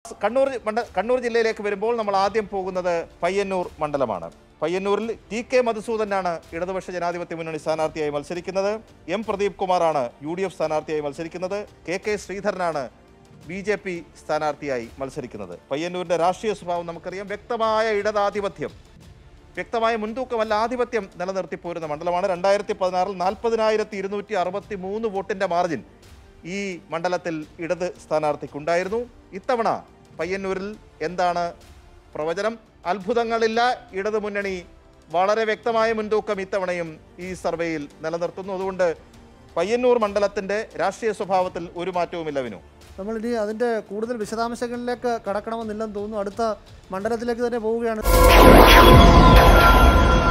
കണ്ണൂർ മണ്ഡ കണ്ണൂർ ജില്ലയിലേക്ക് വരുമ്പോൾ നമ്മൾ ആദ്യം പോകുന്നത് പയ്യന്നൂർ മണ്ഡലമാണ് പയ്യന്നൂരിൽ ടി കെ മധുസൂദനാണ് ഇടതുപക്ഷ ജനാധിപത്യ മുന്നണി സ്ഥാനാർത്ഥിയായി മത്സരിക്കുന്നത് എം പ്രദീപ് കുമാറാണ് യു ഡി എഫ് സ്ഥാനാർത്ഥിയായി മത്സരിക്കുന്നത് കെ കെ ശ്രീധരനാണ് ബി ജെ പി സ്ഥാനാർത്ഥിയായി മത്സരിക്കുന്നത് പയ്യന്നൂരിന്റെ രാഷ്ട്രീയ സ്വഭാവം നമുക്കറിയാം വ്യക്തമായ ഇടതാധിപത്യം വ്യക്തമായ മുൻതൂക്കമല്ല ആധിപത്യം നിലനിർത്തി പോരുന്ന മണ്ഡലമാണ് രണ്ടായിരത്തി പതിനാറിൽ നാൽപ്പതിനായിരത്തി ഇരുന്നൂറ്റി അറുപത്തി മൂന്ന് വോട്ടിന്റെ മാർജിൻ ഈ മണ്ഡലത്തിൽ ഇടത് സ്ഥാനാർത്ഥിക്കുണ്ടായിരുന്നു ഇത്തവണ പയ്യന്നൂരിൽ എന്താണ് പ്രവചനം അത്ഭുതങ്ങളില്ല ഇടത് മുന്നണി വളരെ വ്യക്തമായ മുൻതൂക്കം ഇത്തവണയും ഈ സർവേയിൽ നിലനിർത്തുന്നു അതുകൊണ്ട് പയ്യന്നൂർ മണ്ഡലത്തിന്റെ രാഷ്ട്രീയ സ്വഭാവത്തിൽ ഒരു മാറ്റവുമില്ല വിനു നമ്മൾ ഇനി അതിൻ്റെ കൂടുതൽ വിശദാംശങ്ങളിലേക്ക് കടക്കണമെന്നില്ലെന്ന് തോന്നുന്നു അടുത്ത മണ്ഡലത്തിലേക്ക് തന്നെ പോവുകയാണ്